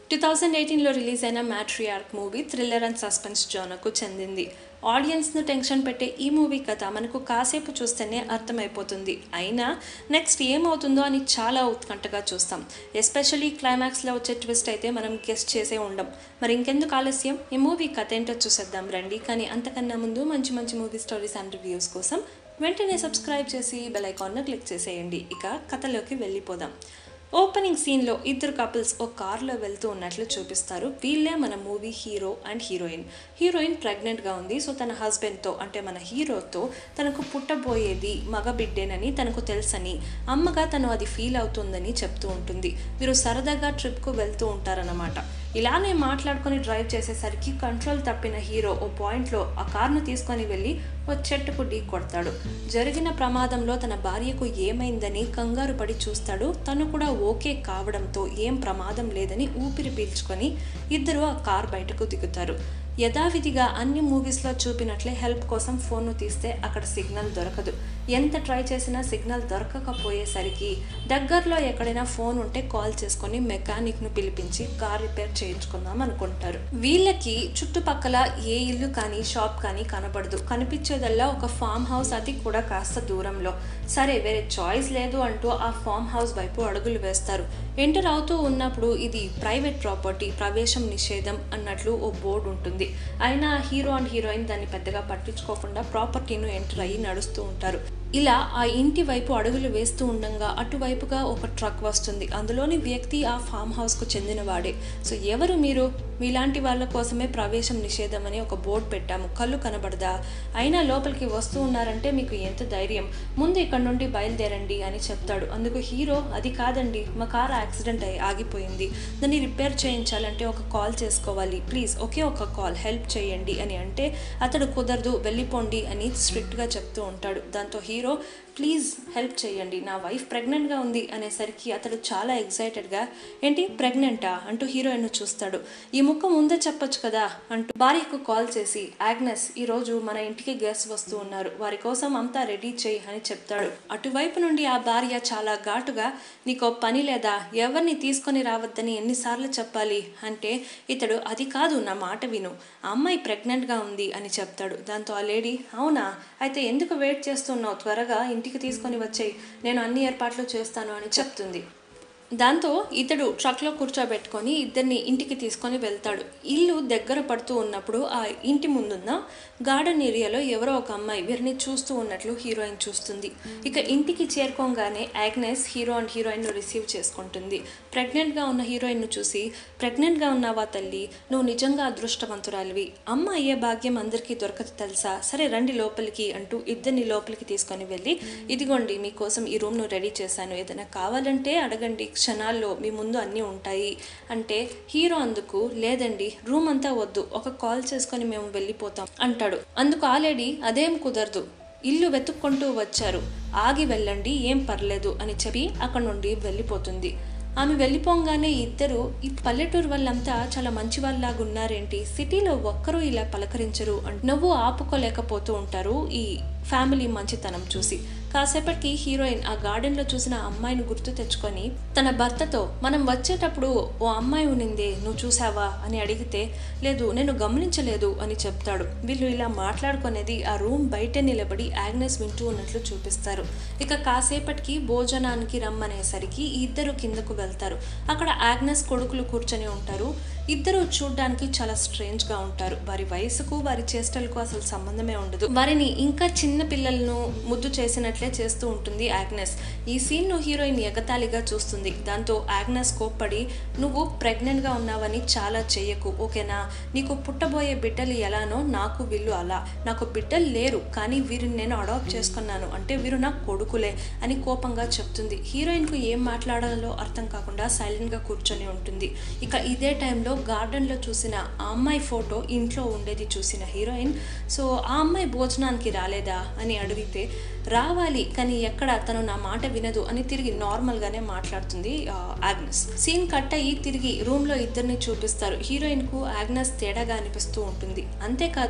two thousand ఎయిటీన్లో release అయిన Matriarch movie thriller and suspense జోనకు చెందింది ఆడియన్స్ను టెన్షన్ పెట్టే ఈ మూవీ కథ మనకు కాసేపు చూస్తేనే అర్థమైపోతుంది అయినా నెక్స్ట్ ఏమవుతుందో అని చాలా ఉత్కంఠగా చూస్తాం ఎస్పెషల్లీ క్లైమాక్స్లో వచ్చే ట్విస్ట్ అయితే మనం గెస్ట్ చేసే ఉండం మరి ఇంకెందుకు ఆలస్యం ఈ మూవీ కథ ఏంటో చూసేద్దాం రండి కానీ అంతకన్నా ముందు మంచి మంచి మూవీ స్టోరీస్ అండ్ రివ్యూస్ కోసం వెంటనే సబ్స్క్రైబ్ చేసి బెల్ ఐకాన్ను క్లిక్ చేసేయండి ఇక కథలోకి వెళ్ళిపోదాం ఓపెనింగ్ సీన్లో ఇద్దరు కపుల్స్ ఒక కార్లో వెళ్తూ ఉన్నట్లు చూపిస్తారు వీళ్ళే మన movie hero and heroine heroine ప్రెగ్నెంట్గా ఉంది సో తన హస్బెండ్తో అంటే మన హీరోతో తనకు పుట్టబోయేది మగ బిడ్డేనని తనకు తెలుసని అమ్మగా తను అది ఫీల్ అవుతుందని చెప్తూ ఉంటుంది వీరు సరదాగా ట్రిప్కు వెళ్తూ ఉంటారన్నమాట ఇలానే మాట్లాడుకొని డ్రైవ్ చేసేసరికి కంట్రోల్ తప్పిన హీరో ఓ పాయింట్లో ఆ కార్ను తీసుకొని వెళ్ళి ఓ చెట్టుకు ఢీ కొడతాడు జరిగిన ప్రమాదంలో తన భార్యకు ఏమైందని కంగారు పడి చూస్తాడు తను కూడా ఓకే కావడంతో ఏం ప్రమాదం లేదని ఊపిరి పీల్చుకొని ఇద్దరు ఆ కార్ బయటకు దిగుతారు యథావిధిగా అన్ని మూవీస్లో చూపినట్లే హెల్ప్ కోసం ఫోన్ను తీస్తే అక్కడ సిగ్నల్ దొరకదు ఎంత ట్రై చేసినా సిగ్నల్ దొరకకపోయేసరికి దగ్గరలో ఎక్కడైనా ఫోన్ ఉంటే కాల్ చేసుకొని మెకానిక్ను పిలిపించి కార్ రిపేర్ చేయించుకుందాం అనుకుంటారు వీళ్ళకి చుట్టుపక్కల ఏ ఇల్లు కానీ షాప్ కానీ కనబడదు కనిపించేదల్లా ఒక ఫామ్ హౌస్ అది కూడా కాస్త దూరంలో సరే వేరే చాయిస్ లేదు అంటూ ఆ ఫామ్ హౌస్ వైపు అడుగులు వేస్తారు ఎంటర్ అవుతూ ఉన్నప్పుడు ఇది ప్రైవేట్ ప్రాపర్టీ ప్రవేశం నిషేధం అన్నట్లు ఓ బోర్డు ఉంటుంది అయినా హీరో అండ్ హీరోయిన్ దాన్ని పెద్దగా పట్టించుకోకుండా ప్రాపర్టీను ఎంటర్ అయ్యి నడుస్తూ ఉంటారు ఇలా ఆ ఇంటి వైపు అడుగులు వేస్తూ ఉండగా అటువైపుగా ఒక ట్రక్ వస్తుంది అందులోని వ్యక్తి ఆ ఫామ్ హౌస్కు చెందినవాడే సో ఎవరు మీరు మీలాంటి వాళ్ళ కోసమే ప్రవేశం నిషేధం అని ఒక బోర్డు పెట్టాము కళ్ళు కనబడదా అయినా లోపలికి వస్తూ ఉన్నారంటే మీకు ఎంత ధైర్యం ముందు ఇక్కడ నుండి బయలుదేరండి అని చెప్తాడు అందుకు హీరో అది కాదండి మా కార్ యాక్సిడెంట్ అయి ఆగిపోయింది దాన్ని రిపేర్ చేయించాలంటే ఒక కాల్ చేసుకోవాలి ప్లీజ్ ఒకే ఒక కాల్ హెల్ప్ చేయండి అని అంటే అతడు కుదరదు వెళ్ళిపోండి అని స్ట్రిక్ట్గా చెప్తూ ఉంటాడు దాంతో హీరో ప్లీజ్ హెల్ప్ చేయండి నా వైఫ్ ప్రెగ్నెంట్గా ఉంది అనేసరికి అతడు చాలా ఎగ్జైటెడ్గా ఏంటి ప్రెగ్నెంటా అంటూ హీరోయిన్ చూస్తాడు ఈ ముక్క ముందే చెప్పొచ్చు కదా అంటూ భార్యకు కాల్ చేసి ఆగ్నెస్ ఈరోజు మన ఇంటికి గెస్ట్ వస్తూ ఉన్నారు వారి కోసం అంతా రెడీ చేయి అని చెప్తాడు అటువైపు నుండి ఆ భార్య చాలా ఘాటుగా నీకో పని లేదా ఎవరిని తీసుకొని రావద్దని ఎన్నిసార్లు చెప్పాలి అంటే ఇతడు అది కాదు నా మాట విను ఆ అమ్మాయి ప్రెగ్నెంట్గా ఉంది అని చెప్తాడు దాంతో ఆ లేడీ అవునా అయితే ఎందుకు వెయిట్ చేస్తున్నావు త్వరగా ఇంటికి తీసుకొని వచ్చేయి నేను అన్ని ఏర్పాట్లు చేస్తాను అని చెప్తుంది దాంతో ఇతడు ట్రక్లో కూర్చోబెట్టుకొని ఇద్దరిని ఇంటికి తీసుకొని వెళ్తాడు ఇల్లు దగ్గర పడుతూ ఉన్నప్పుడు ఆ ఇంటి ముందున్న గార్డెన్ ఏరియాలో ఎవరో ఒక అమ్మాయి వీరిని చూస్తూ ఉన్నట్లు హీరోయిన్ చూస్తుంది ఇక ఇంటికి చేరుకోగానే Agnes hero and heroine receive చేసుకుంటుంది ప్రెగ్నెంట్గా ఉన్న హీరోయిన్ను చూసి ప్రెగ్నెంట్గా ఉన్నావా తల్లి నువ్వు నిజంగా అదృష్టవంతురాలివి అమ్మ అయ్యే భాగ్యం అందరికీ దొరకదు తెలుసా సరే రండి లోపలికి అంటూ ఇద్దరిని లోపలికి తీసుకొని వెళ్ళి ఇదిగోండి మీకోసం ఈ రూమ్ను రెడీ చేశాను ఏదైనా కావాలంటే అడగండి క్షణాల్లో మీ ముందు అన్నీ ఉంటాయి అంటే హీరో అందుకు లేదండి రూమ్ అంతా వద్దు ఒక కాల్ చేసుకొని మేము వెళ్ళిపోతాం అంటాడు అందుకు ఆ లేడీ అదేం కుదరదు ఇల్లు వెతుక్కుంటూ వచ్చారు ఆగి వెళ్ళండి ఏం పర్లేదు అని చెప్పి అక్కడ నుండి వెళ్ళిపోతుంది ఆమె వెళ్ళిపోగానే ఇద్దరు ఈ పల్లెటూరు వాళ్ళంతా చాలా మంచి వాళ్ళలాగా ఉన్నారేంటి సిటీలో ఒక్కరూ ఇలా పలకరించరు అంటూ నవ్వు ఆపుకోలేకపోతూ ఉంటారు ఈ ఫ్యామిలీ మంచితనం చూసి కాసేపటికి హీరోయిన్ ఆ గార్డెన్లో చూసిన అమ్మాయిని గుర్తు తెచ్చుకొని తన భర్తతో మనం వచ్చేటప్పుడు ఓ అమ్మాయి ఉనిందే నువ్వు చూసావా అని అడిగితే లేదు నేను గమనించలేదు అని చెప్తాడు వీళ్ళు ఇలా మాట్లాడుకునేది ఆ రూమ్ బయటే నిలబడి ఆగ్నెస్ వింటూ ఉన్నట్లు చూపిస్తారు ఇక కాసేపటికి భోజనానికి రమ్మనేసరికి ఇద్దరు కిందకు వెళ్తారు అక్కడ ఆగ్నెస్ కొడుకులు కూర్చొని ఉంటారు ఇద్దరు చూడ్డానికి చాలా స్ట్రేంజ్గా ఉంటారు వారి వయసుకు వారి చేష్టలకు అసలు సంబంధమే ఉండదు వారిని ఇంకా చిన్న పిల్లలను ముద్దు చేసినట్లే చేస్తూ ఉంటుంది ఆగ్నెస్ ఈ సీన్ను హీరోయిన్ ఎగతాళిగా చూస్తుంది దాంతో ఆగ్నెస్ కోప్పడి నువ్వు ప్రెగ్నెంట్గా ఉన్నావని చాలా చెయ్యకు ఓకేనా నీకు పుట్టబోయే బిడ్డలు ఎలానో నాకు వీళ్ళు అలా నాకు బిడ్డలు లేరు కానీ వీరిని నేను అడాప్ట్ చేసుకున్నాను అంటే వీరు నా కొడుకులే అని కోపంగా చెప్తుంది హీరోయిన్కు ఏం మాట్లాడాలో అర్థం కాకుండా సైలెంట్గా కూర్చొని ఉంటుంది ఇక ఇదే టైంలో గార్డెన్లో చూసిన ఆ అమ్మాయి ఫోటో ఇంట్లో ఉండేది చూసిన హీరోయిన్ సో ఆ అమ్మాయి భోజనానికి రాలేదా అని అడిగితే రావాలి కానీ ఎక్కడ తను నా మాట వినదు అని తిరిగి నార్మల్గానే మాట్లాడుతుంది ఆగ్నెస్ సీన్ కట్ అయ్యి తిరిగి రూమ్లో ఇద్దరిని చూపిస్తారు హీరోయిన్కు ఆగ్నెస్ తేడాగా అనిపిస్తూ ఉంటుంది అంతేకాదు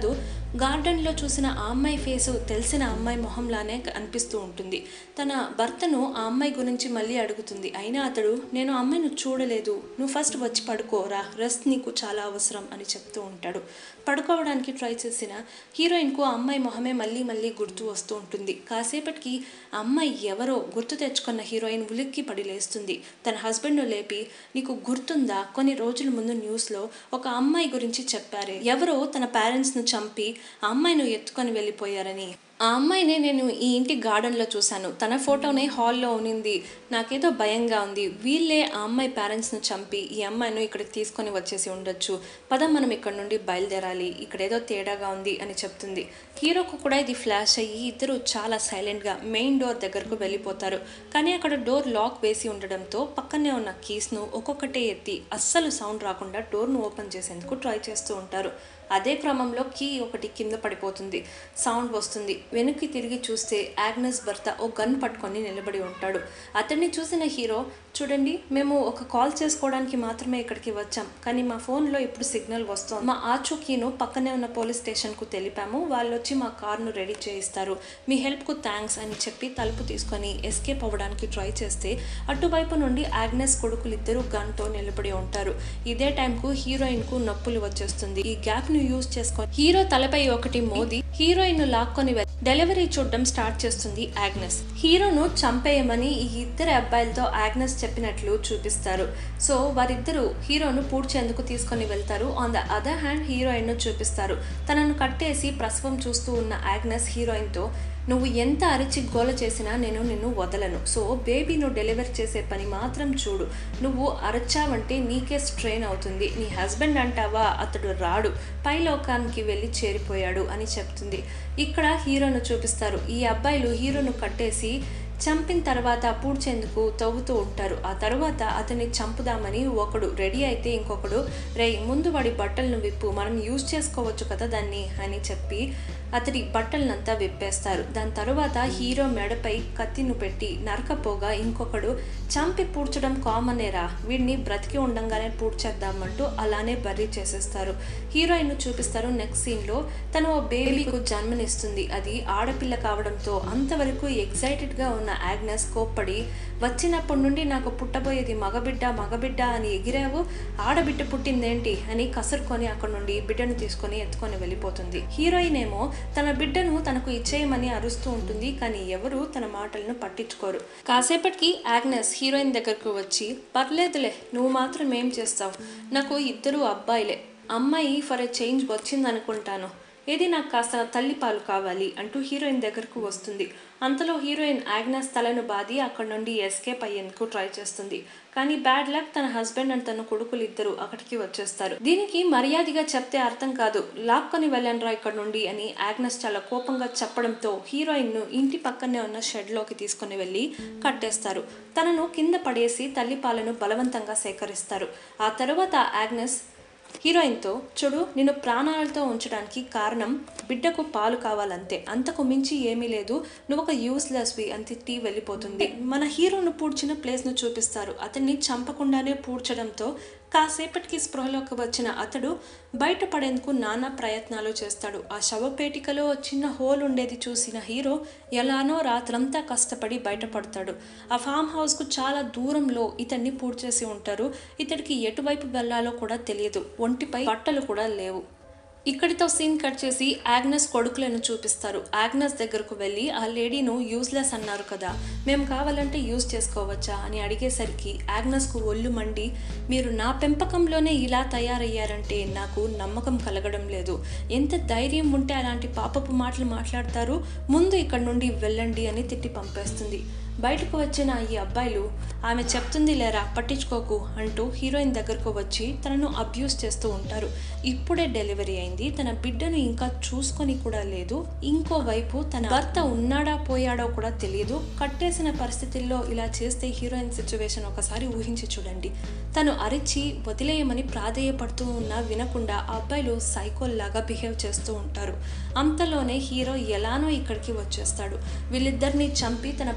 గార్డెన్లో చూసిన ఆ అమ్మాయి ఫేసు తెలిసిన అమ్మాయి మొహంలానే అనిపిస్తూ ఉంటుంది తన భర్తను ఆ అమ్మాయి గురించి మళ్ళీ అడుగుతుంది అయినా అతడు నేను ఆ అమ్మాయిని చూడలేదు నువ్వు ఫస్ట్ వచ్చి పడుకోరా రెస్ట్ నీకు చాలా అవసరం అని చెప్తూ ఉంటాడు పడుకోవడానికి ట్రై చేసిన హీరోయిన్కు ఆ అమ్మాయి మొహమే మళ్ళీ మళ్ళీ గుర్తు వస్తూ ఉంటుంది కాసేపటికి ఆ అమ్మాయి ఎవరో గుర్తు తెచ్చుకున్న హీరోయిన్ ఉలిక్కి పడి లేస్తుంది తన హస్బెండ్ను లేపి నీకు గుర్తుందా కొన్ని రోజుల ముందు న్యూస్లో ఒక అమ్మాయి గురించి చెప్పారే ఎవరో తన పేరెంట్స్ను చంపి ఆ అమ్మాయిను ఎత్తుకొని వెళ్ళిపోయారని ఆ అమ్మాయిని నేను ఈ ఇంటి గార్డెన్లో చూశాను తన ఫోటోనే హాల్లో ఉనింది నాకేదో భయంగా ఉంది వీళ్ళే ఆ అమ్మాయి పేరెంట్స్ను చంపి ఈ అమ్మాయిను ఇక్కడికి తీసుకొని వచ్చేసి ఉండొచ్చు పద మనం ఇక్కడ నుండి బయలుదేరాలి ఇక్కడ ఏదో తేడాగా ఉంది అని చెప్తుంది హీరోకు కూడా ఇది ఫ్లాష్ అయ్యి ఇద్దరు చాలా సైలెంట్గా మెయిన్ డోర్ దగ్గరకు వెళ్ళిపోతారు కానీ అక్కడ డోర్ లాక్ వేసి ఉండడంతో పక్కనే ఉన్న కీస్ను ఒక్కొక్కటే ఎత్తి అస్సలు సౌండ్ రాకుండా డోర్ను ఓపెన్ చేసేందుకు ట్రై చేస్తూ ఉంటారు అదే క్రమంలో కీ ఒకటి కింద పడిపోతుంది సౌండ్ వస్తుంది వెనక్కి తిరిగి చూస్తే ఆగ్నస్ భర్త ఓ గన్ పట్టుకొని నిలబడి ఉంటాడు అతన్ని చూసిన హీరో చూడండి మేము ఒక కాల్ చేసుకోవడానికి మాత్రమే ఇక్కడికి వచ్చాం కానీ మా ఫోన్లో ఇప్పుడు సిగ్నల్ వస్తుంది మా ఆచూకీను పక్కనే ఉన్న పోలీస్ స్టేషన్కు తెలిపాము వాళ్ళు వచ్చి మా కార్ను రెడీ చేయిస్తారు మీ హెల్ప్కు థ్యాంక్స్ అని చెప్పి తలుపు తీసుకొని ఎస్కేప్ అవ్వడానికి ట్రై చేస్తే అటువైపు నుండి ఆగ్నెస్ కొడుకులు ఇద్దరు గన్తో నిలబడి ఉంటారు ఇదే టైంకు హీరోయిన్కు నొప్పులు వచ్చేస్తుంది ఈ గ్యాప్ ను యూజ్ చేసుకొని హీరో తలపై ఒకటి మోది హీరోయిన్ లాక్కొని వె- డెలివరీ చూడడం స్టార్ట్ చేస్తుంది ఆగ్నెస్ హీరోను చంపేయమని ఈ ఇద్దరు అబ్బాయిలతో ఆగ్నెస్ చెప్పినట్లు చూపిస్తారు సో వారిద్దరూ హీరోను పూడ్చేందుకు తీసుకొని వెళ్తారు on the other hand heroine ను చూపిస్తారు తనను కట్టేసి ప్రసవం చూస్తూ ఉన్న ఆగ్నెస్ హీరోయిన్తో నువ్వు ఎంత అరిచి గోల చేసినా నేను నిన్ను వదలను సో బేబీను డెలివర్ చేసే పని మాత్రం చూడు నువ్వు అరచావంటే నీకే స్ట్రెయిన్ అవుతుంది నీ హస్బెండ్ అంటావా అతడు రాడు పైలోకానికి వెళ్ళి చేరిపోయాడు అని చెప్తుంది ఇక్కడ హీరోను చూపిస్తారు ఈ అబ్బాయిలు హీరోను కట్టేసి చంపిన తర్వాత పూడ్చేందుకు తవ్వుతూ ఉంటారు ఆ తర్వాత అతన్ని చంపుదామని ఒకడు రెడీ అయితే ఇంకొకడు రే ముందు వాడి బట్టలను విప్పు మనం యూజ్ చేసుకోవచ్చు కదా దాన్ని అని చెప్పి అతడి బట్టలనంతా విప్పేస్తారు దాని తర్వాత హీరో మెడపై కత్తిను పెట్టి నరకపోగా ఇంకొకడు చంపి పూడ్చడం కామనేరా వీడిని బ్రతికి ఉండంగానే పూడ్చేద్దామంటూ అలానే బర్రీ చేసేస్తారు హీరోయిన్ చూపిస్తారు నెక్స్ట్ సీన్లో తను ఓ బేబీకు జన్మనిస్తుంది అది ఆడపిల్ల కావడంతో అంతవరకు ఎగ్జైటెడ్గా ఉన్న ఆగ్నెస్ కోప్పడి వచ్చినప్పటి నుండి నాకు పుట్టబోయేది మగబిడ్డ మగబిడ్డ అని ఎగిరావు ఆడబిడ్డ పుట్టిందేంటి అని కసురుకొని అక్కడ నుండి బిడ్డను తీసుకొని ఎత్తుకొని వెళ్ళిపోతుంది హీరోయిన్ ఏమో తన బిడ్డను తనకు ఇచ్చేయమని అరుస్తూ ఉంటుంది కానీ ఎవరు తన మాటలను పట్టించుకోరు కాసేపటికి ఆగ్నెస్ హీరోయిన్ దగ్గరకు వచ్చి పర్లేదులే నువ్వు మాత్రం ఏం చేస్తావు నాకు ఇద్దరు అబ్బాయిలే అమ్మాయి ఫర్ ఎ చేంజ్ వచ్చిందనుకుంటాను ఏది నాకు కాస్త తల్లిపాలు కావాలి అంటూ హీరోయిన్ దగ్గరకు వస్తుంది అంతలో హీరోయిన్ ఆగ్నస్ తలను బాది అక్కడి నుండి ఎస్కేప్ అయ్యేందుకు ట్రై చేస్తుంది కానీ బ్యాడ్ లక్ తన హస్బెండ్ అండ్ తన కొడుకులు ఇద్దరు అక్కడికి వచ్చేస్తారు దీనికి మర్యాదగా చెప్తే అర్థం కాదు లాక్కొని వెళ్ళండ్రా ఇక్కడ నుండి అని ఆగ్నస్ చాలా కోపంగా చెప్పడంతో హీరోయిన్ ను ఇంటి పక్కనే ఉన్న షెడ్ లోకి తీసుకుని వెళ్ళి కట్టేస్తారు తనను కింద పడేసి తల్లిపాలను బలవంతంగా సేకరిస్తారు ఆ తర్వాత ఆగ్నస్ హీరోయిన్తో చూడు నిన్ను ప్రాణాలతో ఉంచడానికి కారణం బిడ్డకు పాలు కావాలంతే అంతకు మించి ఏమీ లేదు నువ్వు ఒక యూస్లెస్వి అని తిట్టి వెళ్ళిపోతుంది మన హీరోను పూడ్చిన ప్లేస్ను చూపిస్తారు అతన్ని చంపకుండానే పూడ్చడంతో కాసేపటికి స్పృహలోకి వచ్చిన అతడు బయటపడేందుకు నానా ప్రయత్నాలు చేస్తాడు ఆ శవపేటికలో చిన్న హోల్ ఉండేది చూసిన హీరో ఎలానో రాత్రంతా కష్టపడి బయటపడతాడు ఆ ఫామ్ హౌస్కు చాలా దూరంలో ఇతన్ని పూడ్చేసి ఉంటారు ఇతడికి ఎటువైపు వెళ్ళాలో కూడా తెలియదు ఒంటిపై బట్టలు కూడా లేవు ఇక్కడితో సీన్ కట్ చేసి ఆగ్నస్ కొడుకులను చూపిస్తారు ఆగ్నస్ దగ్గరకు వెళ్ళి ఆ లేడీను యూజ్లెస్ అన్నారు కదా మేము కావాలంటే యూజ్ చేసుకోవచ్చా అని అడిగేసరికి ఆగ్నస్కు ఒళ్ళు మండి మీరు నా పెంపకంలోనే ఇలా తయారయ్యారంటే నాకు నమ్మకం కలగడం లేదు ఎంత ధైర్యం ఉంటే అలాంటి పాపపు మాటలు మాట్లాడతారు ముందు ఇక్కడ నుండి వెళ్ళండి అని తిట్టి పంపేస్తుంది బయటకు వచ్చిన ఈ అబ్బాయిలు ఆమె చెప్తుంది లేరా పట్టించుకోకు అంటూ హీరోయిన్ దగ్గరకు వచ్చి తనను అబ్యూస్ చేస్తూ ఉంటారు ఇప్పుడే డెలివరీ అయింది తన బిడ్డను ఇంకా చూసుకొని కూడా లేదు ఇంకోవైపు తన భర్త ఉన్నాడా పోయాడో కూడా తెలియదు కట్టేసిన పరిస్థితుల్లో ఇలా చేస్తే హీరోయిన్ సిచ్యువేషన్ ఒకసారి ఊహించి చూడండి తను అరిచి వదిలేయమని ప్రాధేయపడుతూ ఉన్నా వినకుండా ఆ అబ్బాయిలు సైకోల్లాగా బిహేవ్ చేస్తూ ఉంటారు అంతలోనే హీరో ఎలానో ఇక్కడికి వచ్చేస్తాడు వీళ్ళిద్దరిని చంపి తన భార్యను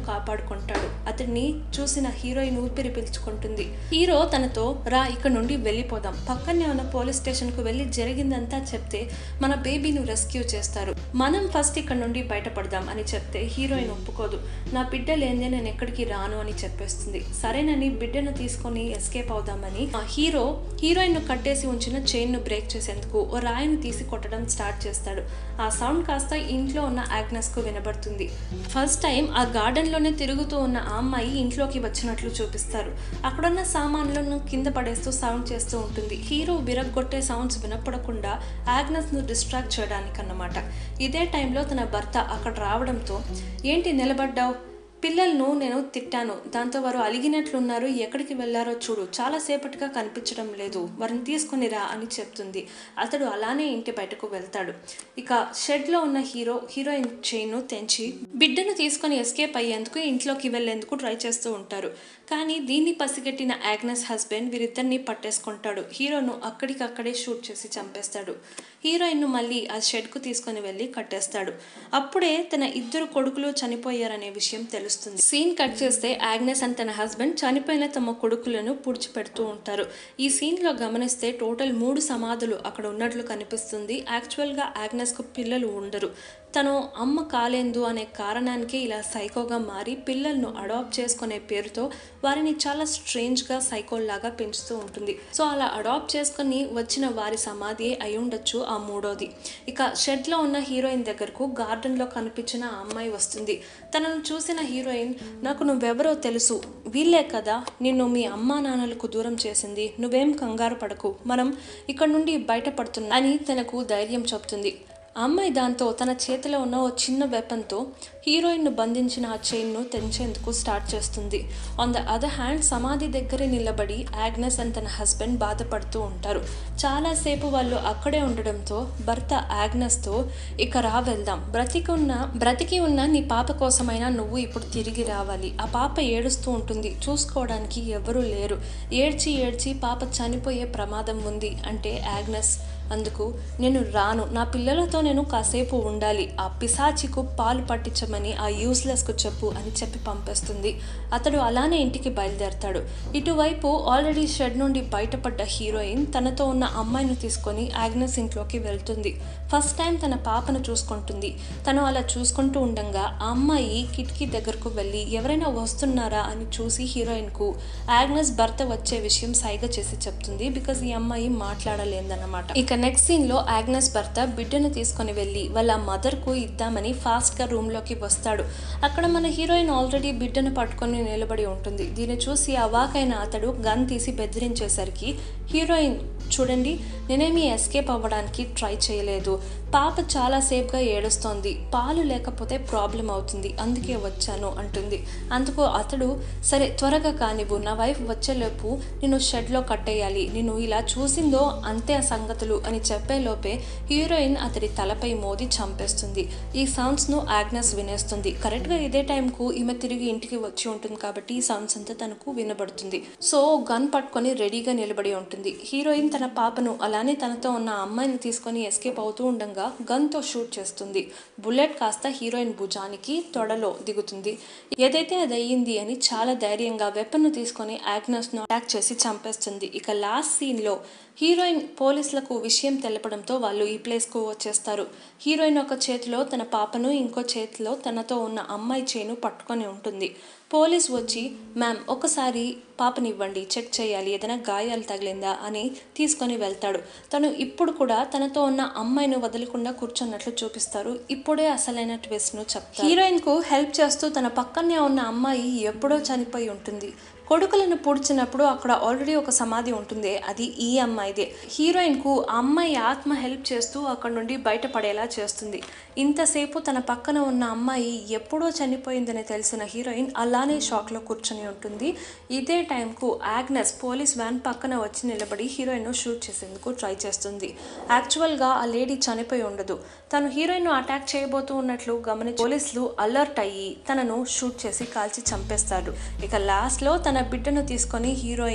కాపాడుకుంటాడు అతన్ని చూసిన హీరోయిన్ ఊపిరి పీల్చుకుంటుంది హీరో తనతో రా ఇక్కడ నుండి వెళ్ళిపోదాం పక్కనే ఉన్న పోలీస్ స్టేషన్ కు వెళ్ళి జరిగిందంతా చెప్తే మన బేబీను రెస్క్యూ చేస్తారు మనం ఫస్ట్ ఇక్కడ నుండి బయటపడదాం అని చెప్తే హీరోయిన్ ఒప్పుకోదు నా బిడ్డ లేదే నేను ఎక్కడికి రాను అని చెప్పేస్తుంది సరేనని బిడ్డను తీసుకొని ఎస్కేప్ అవుదామని ఆ హీరో హీరోయిన్ ను కట్టేసి ఉంచిన చైన్ ను బ్రేక్ చేసేందుకు ఓ రాయిని తీసి కొట్టడం స్టార్ట్ చేస్తాడు ఆ సౌండ్ కాస్త ఇంట్లో ఉన్న ఆగ్నెస్ కు వినబడుతుంది ఫస్ట్ టైం ఆ గార్డెన్ లోనే తిరుగుతూ ఉన్న ఆ అమ్మాయి ఇంట్లోకి వచ్చినట్లు చూపిస్తారు అక్కడున్న సామాన్లను కింద పడేస్తూ సౌండ్ చేస్తూ ఉంటుంది హీరో విరగ్గొట్టే సౌండ్స్ వినపడకుండా ఆగ్నెస్ ను డిస్ట్రాక్ట్ చేయడానికి అన్నమాట ఇదే టైంలో తన భర్త అక్కడ రావడంతో ఏంటి నిలబడ్డావు పిల్లలను నేను తిట్టాను దాంతో వారు అలిగినట్లున్నారు ఎక్కడికి వెళ్ళారో చూడు చాలాసేపటిగా కనిపించడం లేదు వారిని తీసుకొని రా అని చెప్తుంది అతడు అలానే ఇంటి బయటకు వెళ్తాడు ఇక షెడ్లో ఉన్న హీరో హీరోయిన్ చైన్ను తెంచి బిడ్డను తీసుకొని ఎస్కేప్ అయ్యేందుకు ఇంట్లోకి వెళ్లేందుకు ట్రై చేస్తూ ఉంటారు కానీ దీన్ని పసిగట్టిన ఆగ్నెస్ హస్బెండ్ వీరిద్దరిని పట్టేసుకుంటాడు హీరోను అక్కడికక్కడే షూట్ చేసి చంపేస్తాడు హీరోయిన్ను మళ్ళీ ఆ షెడ్కు తీసుకొని వెళ్ళి కట్టేస్తాడు అప్పుడే తన ఇద్దరు కొడుకులు చనిపోయారనే విషయం తెలుస్తుంది సీన్ కట్ చేస్తే ఆగ్నెస్ అండ్ తన హస్బెండ్ చనిపోయిన తమ కొడుకులను పుడిచిపెడుతూ ఉంటారు ఈ సీన్లో గమనిస్తే టోటల్ మూడు సమాధులు అక్కడ ఉన్నట్లు కనిపిస్తుంది యాక్చువల్గా ఆగ్నెస్కు పిల్లలు ఉండరు తను అమ్మ కాలేందు అనే కారణానికే ఇలా సైకోగా మారి పిల్లలను అడాప్ట్ చేసుకునే పేరుతో వారిని చాలా స్ట్రేంజ్గా సైకోల్లాగా పెంచుతూ ఉంటుంది సో అలా అడాప్ట్ చేసుకుని వచ్చిన వారి సమాధి అయి ఉండొచ్చు ఆ మూడోది ఇక షెడ్లో ఉన్న హీరోయిన్ దగ్గరకు గార్డెన్లో కనిపించిన ఆ అమ్మాయి వస్తుంది తనను చూసిన హీరోయిన్ నాకు నువ్వెవరో తెలుసు వీళ్ళే కదా నిన్ను మీ అమ్మా నాన్నలకు దూరం చేసింది నువ్వేం కంగారు పడకు మనం ఇక్కడ నుండి బయటపడుతున్నా అని తనకు ధైర్యం చెప్తుంది ఆ అమ్మాయి దాంతో తన చేతిలో ఉన్న ఓ చిన్న వెపన్తో హీరోయిన్ను బంధించిన ఆ చైన్ను తెంచేందుకు స్టార్ట్ చేస్తుంది ఆన్ ద అదర్ హ్యాండ్ సమాధి దగ్గరే నిలబడి ఆగ్నెస్ అండ్ తన హస్బెండ్ బాధపడుతూ ఉంటారు చాలాసేపు వాళ్ళు అక్కడే ఉండడంతో భర్త ఆగ్నెస్తో ఇక రా వెళ్దాం బ్రతికి ఉన్న బ్రతికి ఉన్న నీ పాప కోసమైనా నువ్వు ఇప్పుడు తిరిగి రావాలి ఆ పాప ఏడుస్తూ ఉంటుంది చూసుకోవడానికి ఎవరూ లేరు ఏడ్చి ఏడ్చి పాప చనిపోయే ప్రమాదం ఉంది అంటే ఆగ్నెస్ అందుకు నేను రాను నా పిల్లలతో నేను కాసేపు ఉండాలి ఆ పిశాచికు పాలు పట్టించమని ఆ యూస్లెస్కు చెప్పు అని చెప్పి పంపేస్తుంది అతడు అలానే ఇంటికి బయలుదేరతాడు ఇటువైపు ఆల్రెడీ షెడ్ నుండి బయటపడ్డ హీరోయిన్ తనతో ఉన్న అమ్మాయిని తీసుకొని ఆగ్నెస్ ఇంట్లోకి వెళ్తుంది ఫస్ట్ టైం తన పాపను చూసుకుంటుంది తను అలా చూసుకుంటూ ఉండగా ఆ అమ్మాయి కిటికీ దగ్గరకు వెళ్ళి ఎవరైనా వస్తున్నారా అని చూసి హీరోయిన్కు ఆగ్నెస్ భర్త వచ్చే విషయం సైగ చేసి చెప్తుంది బికాజ్ ఈ అమ్మాయి మాట్లాడలేదన్నమాట ఇక నెక్స్ట్ సీన్ లో ఆగ్నెస్ భర్త బిడ్డను తీసుకొని వెళ్ళి వాళ్ళ మదర్ కు ఇద్దామని ఫాస్ట్ గా రూమ్ లోకి వస్తాడు అక్కడ మన హీరోయిన్ ఆల్రెడీ బిడ్డను పట్టుకొని నిలబడి ఉంటుంది దీన్ని చూసి అవాకైన అతడు గన్ తీసి బెదిరించేసరికి హీరోయిన్ చూడండి నేనేమి ఎస్కేప్ అవ్వడానికి ట్రై చేయలేదు పాప చాలా సేఫ్గా ఏడుస్తోంది పాలు లేకపోతే ప్రాబ్లం అవుతుంది అందుకే వచ్చాను అంటుంది అందుకు అతడు సరే త్వరగా కానివ్వు నా వైఫ్ వచ్చేలోపు నేను షెడ్లో కట్టేయాలి నేను ఇలా చూసిందో అంతే ఆ సంగతులు అని చెప్పేలోపే హీరోయిన్ అతడి తలపై మోది చంపేస్తుంది ఈ సౌండ్స్ను ఆగ్నెస్ వినేస్తుంది కరెక్ట్గా ఇదే టైంకు ఈమె తిరిగి ఇంటికి వచ్చి ఉంటుంది కాబట్టి ఈ సౌండ్స్ అంతా తనకు వినబడుతుంది సో గన్ పట్టుకొని రెడీగా నిలబడి ఉంటుంది హీరోయిన్ తన పాపను అలానే తనతో ఉన్న అమ్మాయిని తీసుకొని ఎస్కేప్ అవుతూ ఉండగా గన్తో షూట్ చేస్తుంది బుల్లెట్ కాస్త హీరోయిన్ భుజానికి తొడలో దిగుతుంది ఏదైతే అది అయ్యింది అని చాలా ధైర్యంగా వెపన్ను తీసుకొని ఆగ్నస్ను అటాక్ చేసి చంపేస్తుంది ఇక లాస్ట్ సీన్లో హీరోయిన్ పోలీసులకు విషయం తెలపడంతో వాళ్ళు ఈ ప్లేస్కు వచ్చేస్తారు హీరోయిన్ ఒక చేతిలో తన పాపను ఇంకో చేతిలో తనతో ఉన్న అమ్మాయి చేను పట్టుకొని ఉంటుంది పోలీస్ వచ్చి మ్యామ్ ఒకసారి పాపనివ్వండి చెక్ చేయాలి ఏదైనా గాయాలు తగిలిందా అని తీసుకొని వెళ్తాడు తను ఇప్పుడు కూడా తనతో ఉన్న అమ్మాయిని వదలకుండా కూర్చున్నట్లు చూపిస్తారు ఇప్పుడే అసలైన ట్విస్ట్ను చెప్తారు హీరోయిన్కు హెల్ప్ చేస్తూ తన పక్కనే ఉన్న అమ్మాయి ఎప్పుడో చనిపోయి ఉంటుంది కొడుకులను పూడ్చినప్పుడు అక్కడ ఆల్రెడీ ఒక సమాధి ఉంటుంది అది ఈ అమ్మాయిదే హీరోయిన్కు ఆ అమ్మాయి ఆత్మ హెల్ప్ చేస్తూ అక్కడ నుండి బయటపడేలా చేస్తుంది ఇంతసేపు తన పక్కన ఉన్న అమ్మాయి ఎప్పుడో చనిపోయిందని తెలిసిన హీరోయిన్ అలానే షాక్లో కూర్చొని ఉంటుంది ఇదే టైంకు ఆగ్నెస్ పోలీస్ వ్యాన్ పక్కన వచ్చి నిలబడి హీరోయిన్ను షూట్ చేసేందుకు ట్రై చేస్తుంది యాక్చువల్గా ఆ లేడీ చనిపోయి ఉండదు తను హీరోయిన్ను అటాక్ చేయబోతూ ఉన్నట్లు గమనించి పోలీసులు అలర్ట్ అయ్యి తనను షూట్ చేసి కాల్చి చంపేస్తారు ఇక లాస్ట్లో తన బిడ్డను తీసుకొని హీరోయిన్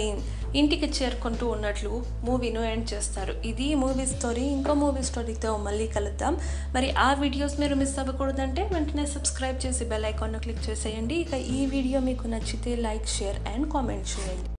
ఇంటికి చేరుకుంటూ ఉన్నట్లు మూవీను ఎండ్ చేస్తారు ఇది మూవీ స్టోరీ ఇంకో మూవీ స్టోరీతో మళ్ళీ కలుద్దాం మరి ఆ వీడియోస్ మీరు మిస్ అవ్వకూడదంటే వెంటనే సబ్స్క్రైబ్ చేసి బెల్ ఐకాన్ను క్లిక్ చేసేయండి ఇక ఈ వీడియో మీకు నచ్చితే లైక్ షేర్ అండ్ కామెంట్ చేయండి